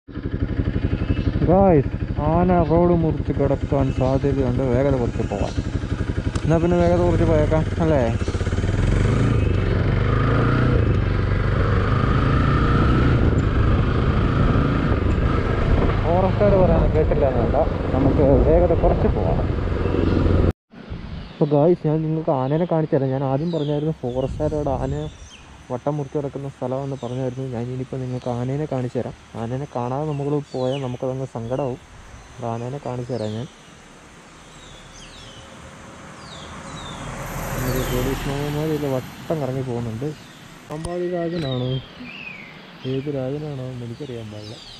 guys ആന road മുറിച്ച് കിടക്കാൻ സാധ്യതയുണ്ട് വേഗത കുറച്ച് പോവാൻ എന്നാൽ പിന്നെ വേഗത കുറച്ച് പോയേക്കാം അല്ലേ ഫോറസ്റ്റുകാർ പറയാൻ കേട്ടില്ല എന്നല്ല നമുക്ക് വേഗത കുറച്ച് പോവാം അപ്പോൾ ഗായ്സ് ഞാൻ നിങ്ങൾക്ക് ആനേനെ കാണിച്ചു തരാം ഞാൻ ആദ്യം പറഞ്ഞായിരുന്നു ഫോറസ്റ്റുകാരോട് ആന വട്ടം മുറിച്ച് കിടക്കുന്ന സ്ഥലമെന്ന് പറഞ്ഞായിരുന്നു ഞാൻ ഇനിയിപ്പോൾ നിങ്ങൾക്ക് ആനേനെ കാണിച്ചു തരാം ആനേനെ കാണാതെ നമ്മൾ പോയാൽ നമുക്കതങ്ങ് സങ്കടമാവും അപ്പോൾ ആനേനെ കാണിച്ചു തരാം ഞാൻ ഒരു പോലീസ് മാമന്മാർ ഇതിൽ വട്ടം കറങ്ങി പോകുന്നുണ്ട് അമ്പാടി രാജനാണോ ഏത് രാജനാണോ എന്ന് എനിക്കറിയാൻ പാടില്ല